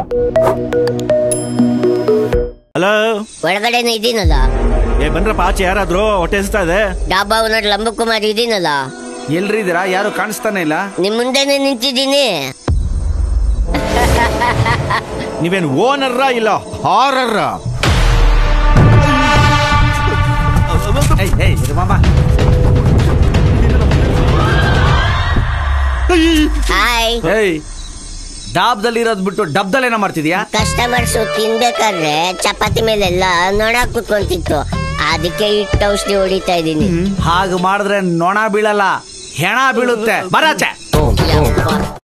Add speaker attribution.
Speaker 1: Hello
Speaker 2: ಒಳಗಡೆನೆ ಇದೀನಲ್ಲ
Speaker 1: ಏ ಬನ್ರಪ್ಪ ಆಚೆ ಯಾರಾದ್ರು ಹೊಟ್ಟೆ ಹಸ್ತಾ ಇದೆ
Speaker 2: ಡಾಬಾ ಓನರ್ ಲಂಬಕುಮಾರ್ ಇದೀನಲ್ಲ
Speaker 3: ಎಲ್ರಿದ್ದೀರಾ ಯಾರು ಕಾಣಿಸ್ತಾನೆ ಇಲ್ಲ
Speaker 2: ನಿಮ್ ಮುಂದೆನೆ ನಿಂತಿದ್ದೀನಿ
Speaker 1: ನೀವೇನ್ ಓನರ್ರ ಇಲ್ಲ ಹಾರರ್ರ
Speaker 3: ಏಯ್, ಏಯ್, ಇರು ಮಾಮ
Speaker 2: ಹಾಯ್
Speaker 3: ಏಯ್ ಡಾಬ್ದಲ್ಲಿ ಇರೋದ್ ಬಿಟ್ಟು ಡಬ್ದಲ್ಲೇನ ಮಾಡ್ತಿದ್ಯಾ
Speaker 2: ಕಸ್ಟಮರ್ಸ್ ತಿನ್ಬೇಕಾದ್ರೆ ಚಪಾತಿ ಮೇಲೆಲ್ಲ ನೊಣ ಕುತ್ಕೊಂತಿತ್ತು ಅದಕ್ಕೆ ಹಿಟ್ಟು ಔಷಧಿ ಹೊಡಿತಾ ಇದೀನಿ
Speaker 3: ಹಾಗೆ ಮಾಡಿದ್ರೆ ನೊಣ ಬೀಳಲ್ಲ ಹೆಣ ಬೀಳುತ್ತೆ ಬರಾಚೆ
Speaker 2: ಯಪ್ಪ.